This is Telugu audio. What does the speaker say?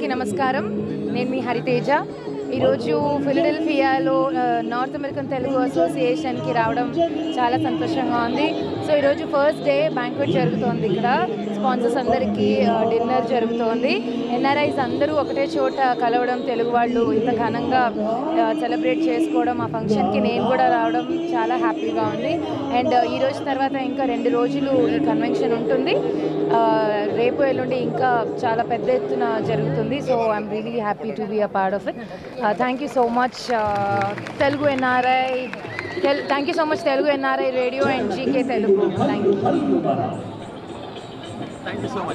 నమస్కారం నేను మీ హరితేజ ఈరోజు ఫిలడెల్ఫియాలో ఆ, నార్త్ అమెరికన్ తెలుగు అసోసియేషన్కి రావడం చాలా సంతోషంగా ఉంది సో ఈరోజు ఫస్ట్ డే బ్యాంక్వెట్ జరుగుతోంది ఇక్కడ స్పాన్సర్స్ అందరికీ ఆ, డిన్నర్ జరుగుతోంది ఎన్ఆర్ఐస్ అందరూ ఒకటే చోట కలవడం తెలుగు వాళ్ళు ఇంత ఘనంగా ఆ, సెలబ్రేట్ చేసుకోవడం ఆ ఫంక్షన్కి నేను కూడా రావడం చాలా హ్యాపీగా ఉంది అండ్ ఈ రోజు తర్వాత ఇంకా రెండు రోజులు ఈ కన్వెన్షన్ ఉంటుంది ఆ, రేపు ఎల్లుండి ఇంకా చాలా పెద్ద ఎత్తున జరుగుతుంది so I'm really happy to be a part of it thank you so much Telugu NRI thank you so much Telugu NRI radio and GK Telugu thank you